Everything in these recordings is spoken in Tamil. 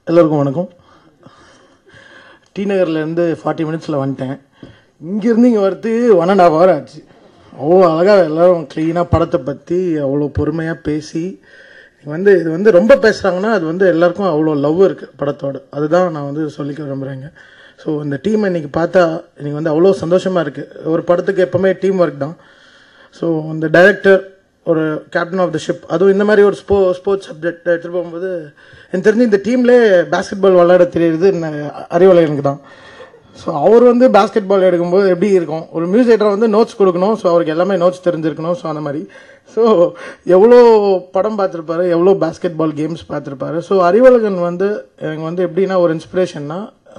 எல்லோருக்கும் வணக்கம் டி நகர்லேருந்து ஃபார்ட்டி மினிட்ஸில் வந்துட்டேன் இங்கேருந்து இங்கே வரது ஒன் அண்ட் ஹாஃப் ஹவர் ஆச்சு அவ்வளோ அழகாக எல்லாரும் க்ளீனாக படத்தை பற்றி அவ்வளோ பொறுமையாக பேசி நீங்க வந்து இது வந்து ரொம்ப பேசுகிறாங்கன்னா அது வந்து எல்லாருக்கும் அவ்வளோ லவ் இருக்குது படத்தோட அதுதான் நான் வந்து சொல்லிக்க விரும்புகிறேங்க ஸோ இந்த டீம் இன்னைக்கு பார்த்தா எனக்கு வந்து அவ்வளோ சந்தோஷமாக இருக்குது ஒரு படத்துக்கு எப்போவுமே டீம் ஒர்க் தான் ஸோ இந்த டைரக்டர் ஒரு கேப்டன் ஆஃப் த ஷிப் அதுவும் இந்த மாதிரி ஒரு ஸ்போ ஸ்போர்ட்ஸ் சப்ஜெக்ட் எடுத்துகிட்டு போகும்போது எனக்கு தெரிஞ்சு இந்த டீம்லே பாஸ்கெட் பால் விளையாட தெரியுது அறிவலையனுக்கு தான் ஸோ அவர் வந்து பாஸ்கெட் பால் எடுக்கும்போது எப்படி இருக்கும் ஒரு மியூசியேட்டர் வந்து நோட்ஸ் கொடுக்கணும் ஸோ அவருக்கு எல்லாமே நோட்ஸ் தெரிஞ்சிருக்கணும் ஸோ அந்த மாதிரி ஸோ எவ்வளோ படம் பார்த்துருப்பாரு எவ்வளோ பாஸ்கெட் பால் கேம்ஸ் பார்த்துருப்பாரு ஸோ அறிவழகன் வந்து எனக்கு வந்து எப்படின்னா ஒரு இன்ஸ்பிரேஷன்னா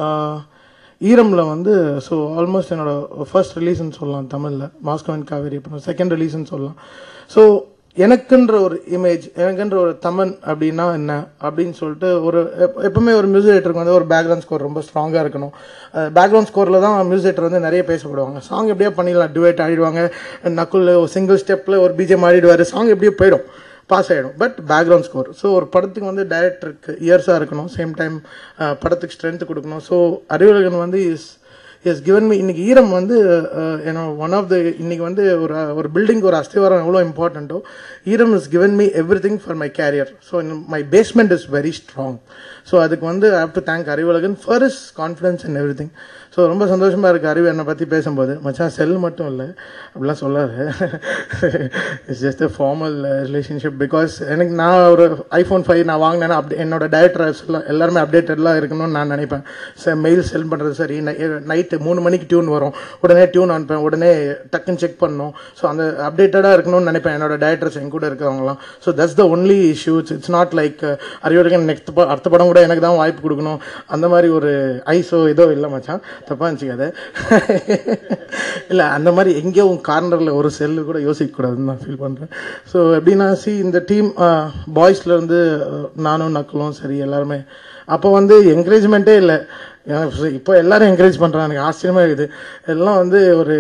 ஈரமில் வந்து ஸோ ஆல்மோஸ்ட் என்னோட ஃபர்ஸ்ட் ரிலீஸ்னு சொல்லலாம் தமிழில் மாஸ்கோ அண்ட் காவேரி அப்புறம் செகண்ட் ரிலீஸ்னு சொல்லலாம் ஸோ எனக்குன்ற ஒரு இமேஜ் எனக்குன்ற ஒரு தமன் அப்படின்னா என்ன அப்படின்னு சொல்லிட்டு ஒரு எப்- எப்பவுமே ஒரு மியூசிக் வந்து ஒரு பேக்ரவுண்ட் ஸ்கோர் ரொம்ப ஸ்ட்ராங்காக இருக்கணும் பேக்ரவுண்ட் ஸ்கோரில் தான் மியூசிக் வந்து நிறைய பேசப்படுவாங்க சாங் எப்படியோ பண்ணிடலாம் டுவேட் ஆடிடுவாங்க நக்குல் ஒரு சிங்கிள் ஸ்டெப்பில் ஒரு பிஜிஎம் ஆடிடுவார் சாங் எப்படியோ போயிடும் பாஸ் ஆகிடும் பட் பேக்ரவுண்ட் ஸ்கோர் ஸோ ஒரு படத்துக்கு வந்து டைரக்டருக்கு இயர்ஸாக இருக்கணும் சேம் டைம் படத்துக்கு ஸ்ட்ரென்த் கொடுக்கணும் ஸோ அறிவுலகன் வந்து இஸ் எஸ் கிவன் மீ இன்னைக்கு ஈரம் வந்து ஏன்னா ஒன் ஆஃப் த இன்னைக்கு வந்து ஒரு ஒரு பில்டிங் ஒரு அஸ்திவாரம் எவ்வளோ இம்பார்ட்டண்ட்டோ Eeram is given me everything for my career so my basement is very strong so அதுக்கு வந்து I have to thank Arivazhagan for is confidence and every everything so ரொம்ப சந்தோஷமா இருக்கு அறிவு என்னை பற்றி பேசும்போது மச்சான் செல் மட்டும் இல்லை அப்படிலாம் சொல்லாது it's just a formal relationship because எனக்கு நான் ஒரு ஐஃபோன் ஃபைவ் நான் வாங்கினேன்னா அப்டே என்னோட டேரக்டர்ஸ் எல்லாம் எல்லாருமே அப்டேட்டட்லாம் இருக்கணும்னு நான் நினைப்பேன் சார் மெயில் செல் பண்ணுறது சரி நைட்டு மூணு மணிக்கு டியூன் வரும் உடனே டியூன் அனுப்பேன் உடனே டக்குன்னு செக் பண்ணணும் ஸோ அந்த அப்டேட்டடாக இருக்கணும்னு நினைப்பேன் என்னோட டேரக்டர்ஸ் என் கூட இருக்கிறவங்களாம் so that's the only issues it's not like அறிவுரைக்கு நெக்ஸ்ட் அடுத்த படம் கூட எனக்கு தான் வாய்ப்பு கொடுக்கணும் அந்த மாதிரி ஒரு ஐஸோ ஏதோ இல்லை மச்சான் தப்பாக இருந்துச்சுக்காத இல்லை அந்த மாதிரி எங்கேயோ கார்னரில் ஒரு செல்லு கூட யோசிக்கக்கூடாதுன்னு நான் ஃபீல் பண்ணுறேன் ஸோ எப்படின்னா சி இந்த டீம் பாய்ஸ்லேருந்து நானும் நக்கலும் சரி எல்லாருமே அப்போ வந்து என்கரேஜ்மெண்ட்டே இல்லை எனக்கு இப்போ எல்லாரும் என்கரேஜ் பண்ணுறாங்க எனக்கு ஆச்சரியமா இருக்குது எல்லாம் வந்து ஒரு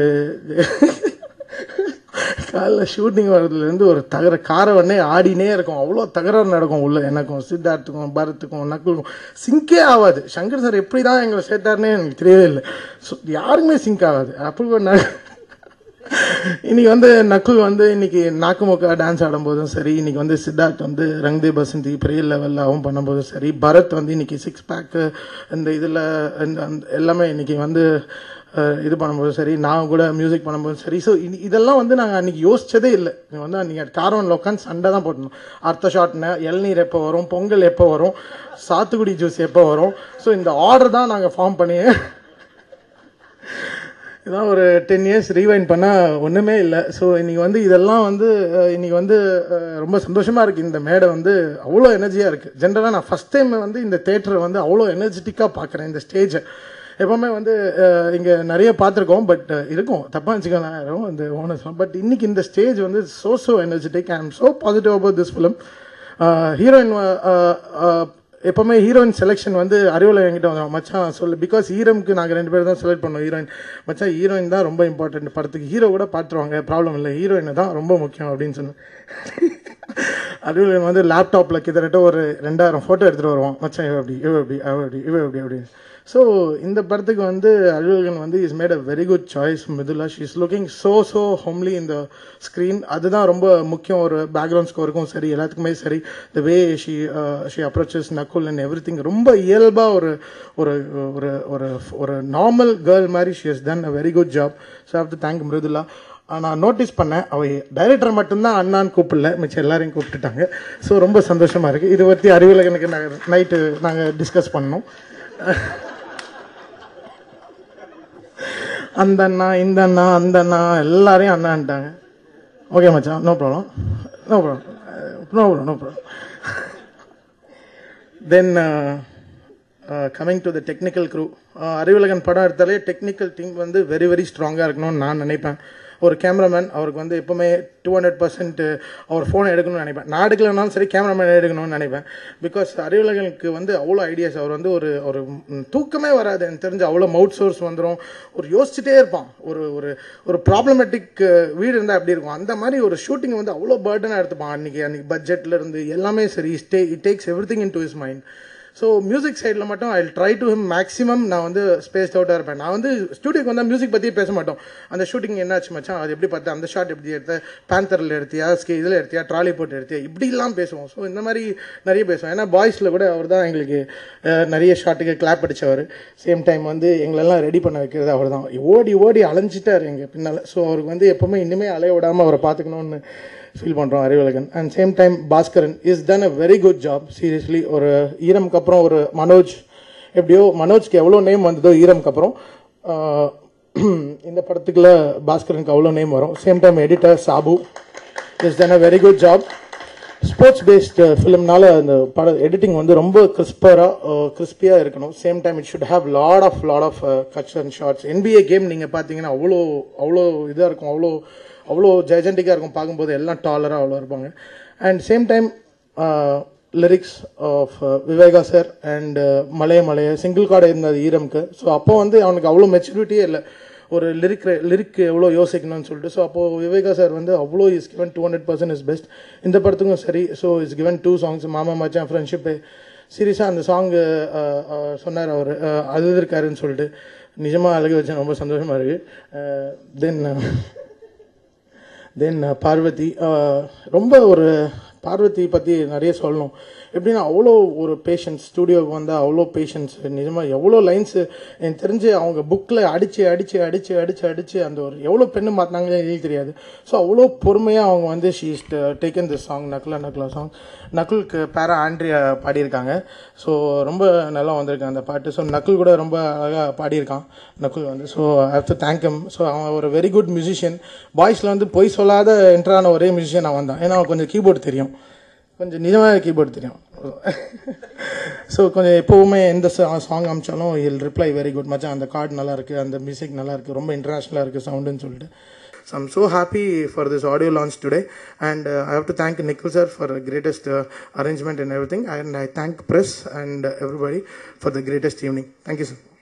காலைல ஷூட்டிங் வர்றதுலேருந்து ஒரு தகர காரை உடனே ஆடினே இருக்கும் அவ்வளோ தகராறு நடக்கும் உள்ள எனக்கும் சித்தார்த்துக்கும் பரத்துக்கும் நக்குலுக்கும் சிங்கே ஆகாது சங்கர் சார் எப்படி தான் எங்களை சேர்த்தாருன்னே எனக்கு தெரியவே இல்லை ஸோ யாருக்குமே சிங்க் ஆகாது அப்படி ஒரு ந- இன்னைக்கு வந்து நக்குல் வந்து இன்னைக்கு நாக்குமுக்கா டான்ஸ் ஆடும்போதும் சரி இன்னைக்கு வந்து சித்தார்த் வந்து ரங்தே பசந்தி பெரிய லெவலில் அவன் பண்ணும்போதும் சரி பரத் வந்து இன்னைக்கு சிக்ஸ் பேக்கு இந்த இதில் இந்த அந்த எல்லாமே இன்னைக்கு வந்து அஹ், இது பண்ணும்போது சரி நான் கூட மியூசிக் பண்ணும்போது சரி ஸோ இதெல்லாம் வந்து நாங்கள் அன்னைக்கு யோசிச்சதே இல்லை நீங்க வந்து அன்னைக்கு காரவனில் உட்காந்து சண்டை தான் போட்டணும் அடுத்த ஷாட்னு இளநீர் எப்போ வரும் பொங்கல் எப்போ வரும் சாத்துக்குடி ஜூஸ் எப்போ வரும் ஸோ இந்த ஆர்டர் தான் நாங்கள் ஃபார்ம் பண்ணி இதான் ஒரு டென் இயர்ஸ் ரீவைண்ட் பண்ணால் ஒன்றுமே இல்லை ஸோ இன்னைக்கு வந்து இதெல்லாம் வந்து அஹ், இன்னைக்கு வந்து அஹ், ரொம்ப சந்தோஷமா இருக்கு இந்த மேடை வந்து அவ்வளோ எனர்ஜியாக இருக்கு ஜென்ரலாக நான் ஃபர்ஸ்ட் டைம் வந்து இந்த தேட்டரை வந்து அவ்வளோ எனர்ஜெட்டிக்காக பார்க்குறேன் இந்த ஸ்டேஜை எப்பவுமே வந்து அஹ், இங்க நிறைய பார்த்துருக்கோம் பட் இருக்கும் தப்பா வச்சுக்கலாம் இந்த ஓனர்ஸ்லாம் பட் இன்னைக்கு இந்த ஸ்டேஜ் வந்து so so energetic I am so positive about this film heroine எப்பவுமே ஹீரோயின் செலெக்ஷன் வந்து அறிவுல என்கிட்ட வந்துடும் மச்சான் சொல்லு பிகாஸ் ஹீரோனுக்கு நாங்கள் ரெண்டு பேரும் தான் செலக்ட் பண்ணோம் ஹீரோயின் மச்சான் ஹீரோயின் தான் ரொம்ப இம்பார்ட்டன்ட் படத்துக்கு ஹீரோ கூட பார்த்துருவாங்க ப்ராப்ளம் இல்லை ஹீரோயின் தான் ரொம்ப முக்கியம் அப்படின்னு சொன்னேன் அறிவுலன் வந்து லேப்டாப்பில் கிட்டத்தட்ட ஒரு ரெண்டாயிரம் ஃபோட்டோ எடுத்துகிட்டு வருவான் மச்சான் இவ அப்படி இவ அப்படி அவ அப்படி இவ அப்படி அப்படின்னு ஸோ இந்த படத்துக்கு வந்து அழுகன் வந்து is made a very good choice Mithula she is looking so so homely இந்த ஸ்க்ரீன் அதுதான் ரொம்ப முக்கியம் ஒரு பேக்ரவுண்ட் ஸ்கோருக்கும் சரி எல்லாத்துக்குமே சரி the way she she approaches Nakul and every everything ரொம்ப இயல்பாக ஒரு ஒரு ஒரு ஒரு ஒரு நார்மல் கேர்ள் மாதிரி she has done a very good job so have to thank Mirudhula நான் நோட்டீஸ் பண்ணேன் அவ டைரக்டர் மட்டும்தான் அண்ணான்னு கூப்பிடல மிச்சம் எல்லாரையும் கூப்பிட்டுட்டாங்க ஸோ ரொம்ப சந்தோஷமா இருக்கு இது பற்றி அறிவுலகனுக்கு நாங்கள் நைட்டு நாங்கள் டிஸ்கஸ் பண்ணோம் அந்த அண்ணா இந்த அண்ணா அந்த அண்ணா எல்லாரையும் அண்ணான்ட்டாங்க ஓகே மச்சான் no problem no problem no problem no problem then coming to the technical crew Arivazhagan படம் எடுத்தாலே டெக்னிக்கல் டீம் வந்து வெரி வெரி ஸ்ட்ராங்காக இருக்கணும்னு நான் நினைப்பேன் ஒரு கேமராமேன் அவருக்கு வந்து எப்பவுமே டூ ஹண்ட்ரட் பர்சன்ட் அவர் ஃபோனை எடுக்கணும்னு நினைப்பேன் நான் எடுக்கலனாலும் சரி கேமராமேன் எடுக்கணும்னு நினைப்பேன் பிகாஸ் அறிவுலகனுக்கு வந்து அவ்வளோ ஐடியாஸ் அவர் வந்து ஒரு ஒரு ம், தூக்கமே வராது எனக்கு தெரிஞ்சு அவ்வளோ மவுட் சோர்ஸ் வந்துடும் ஒரு யோசிச்சுட்டே இருப்பான் ஒரு ஒரு ஒரு ப்ராப்ளமேட்டிக் வீடு இருந்தால் எப்படி இருக்கும் அந்த மாதிரி ஒரு ஷூட்டிங் வந்து அவ்வளோ பேர்டனாக எடுத்துப்பான் அன்னைக்கு அன்னைக்கு பட்ஜெட்ல இருந்து எல்லாமே சரி stay it takes everything into is mind so music சைடில் மட்டும் I try to him maximum நான் வந்து ஸ்பேஸ் அவுட்டாக இருப்பேன் நான் வந்து ஸ்டூடியோக்கு வந்தால் மியூசிக் பற்றியே பேச மாட்டோம் அந்த ஷூட்டிங் என்னாச்சு மச்சான் அது எப்படி பார்த்து அந்த ஷாட் எப்படி எடுத்த பேந்தரில் எடுத்தியா ஸ்கே இதில் எடுத்தியா ட்ராலி போட்டு எடுத்தியா இப்படிலாம் பேசுவோம் ஸோ இந்த மாதிரி நிறைய பேசுவோம் ஏன்னா பாய்ஸில் கூட அவர் தான் எங்களுக்கு அஹ், நிறைய ஷாட்டுக்கு கிளாப் அடித்தவர் சேம் டைம் வந்து எங்களெல்லாம் ரெடி பண்ண வைக்கிறது அவர் தான் ஓடி ஓடி அலைஞ்சிட்டார் எங்கள் பின்னால் ஸோ அவருக்கு வந்து எப்பவுமே இன்னுமே அலைய விடாமல் அவரை பார்த்துக்கணும்னு ஃபீல் பண்ணுறோம் Arivazhagan and same time Baskaran is done a very good job seriously ஒரு ஈரம்க்கு அப்புறம் ஒரு மனோஜ் எப்படியோ மனோஜ்க்கு எவ்வளோ நேம் வந்ததோ ஈரம்க்கு அப்புறம் ஆஹ், இந்த படத்துக்குள்ள பாஸ்கரனுக்கு அவ்வளோ நேம் வரும் same time editor Sabu is done a very good job sports based ஃபிலிம்னால அந்த பட எடிட்டிங் வந்து ரொம்ப கிறிஸ்பராக கிறிஸ்பியாக இருக்கணும் same time it should have lot of lot of cuts and shots NBA game நீங்கள் பார்த்தீங்கன்னா அவ்வளோ அவ்வளோ இதாக இருக்கும் அவ்வளோ அவ்வளோ ஜெஜெண்டிக்காக இருக்கும் பார்க்கும்போது எல்லாம் டாலராக அவ்வளோ இருப்பாங்க and same time lyrics of Viveka sir and மலைய மலைய சிங்கிள் கார்டு இருந்தது ஈரம்க்கு ஸோ அப்போ வந்து அவனுக்கு அவ்வளோ மெச்சூரிட்டியே இல்லை ஒரு லிரிக் லிரிக் எவ்வளோ யோசிக்கணும்னு சொல்லிட்டு ஸோ அப்போது விவேகா சார் வந்து அவ்வளோ is given two hundred percent is best இந்த படத்துக்கும் சரி so is given to songs மாமா மச்சான் ஃப்ரெண்ட்ஷிப்பு சீரியஸாக அந்த சாங்கு சொன்னார் அவர் அழுதுருக்காருன்னு சொல்லிட்டு நிஜமாக அழகு வச்சேன் ரொம்ப சந்தோஷமாக இருக்குது தென் தென் பார்வதி அஹ், ரொம்ப ஒரு பார்வதி பற்றி நிறைய சொல்லணும் எப்படின்னா அவ்வளோ ஒரு பேஷன்ஸ் ஸ்டூடியோவுக்கு வந்தால் அவ்வளோ பேஷன்ஸ் நிஜமாக எவ்வளோ லைன்ஸு எனக்கு தெரிஞ்சு அவங்க புக்கில் அடித்து அடித்து அடித்து அடித்து அடித்து அந்த ஒரு எவ்வளோ பெண்ணு மாற்றினாங்களே எனக்கு தெரியாது ஸோ அவ்வளோ பொறுமையாக அவங்க வந்து she taken this song Nakula Nakula song நக்குலுக்கு பேரா ஆண்ட்ரியா பாடியிருக்காங்க ஸோ ரொம்ப நல்லா வந்திருக்கு அந்த பாட்டு ஸோ நக்குல் கூட ரொம்ப அழகாக பாடியிருக்கான் நக்குல் வந்து so I have to thank him so அவன் ஒரு வெரி குட் மியூசிஷியன் பாய்ஸில் வந்து பொய் சொல்லாத என்ட்ரான ஒரே மியூசிஷியன் அவன் தான் ஏன்னா அவன் கொஞ்சம் கீபோர்டு தெரியும் கொஞ்சம் நிஜமாக கீபோர்டு தெரியும் ஸோ கொஞ்சம் எப்போவுமே எந்த சாங் அமிச்சாலும் இல் ரிப்ளை வெரி குட் மச்சான் அந்த கார்டு நல்லா இருக்கு அந்த மியூசிக் நல்லா இருக்கு ரொம்ப இன்டர்நேஷ்னலாக இருக்கு சவுண்டுன்னு சொல்லிட்டு so I'm so happy for this audio launch today and I have to thank Nikhil sir for greatest arrangement and every thing and I thank press and everybody for the greatest evening thank you sir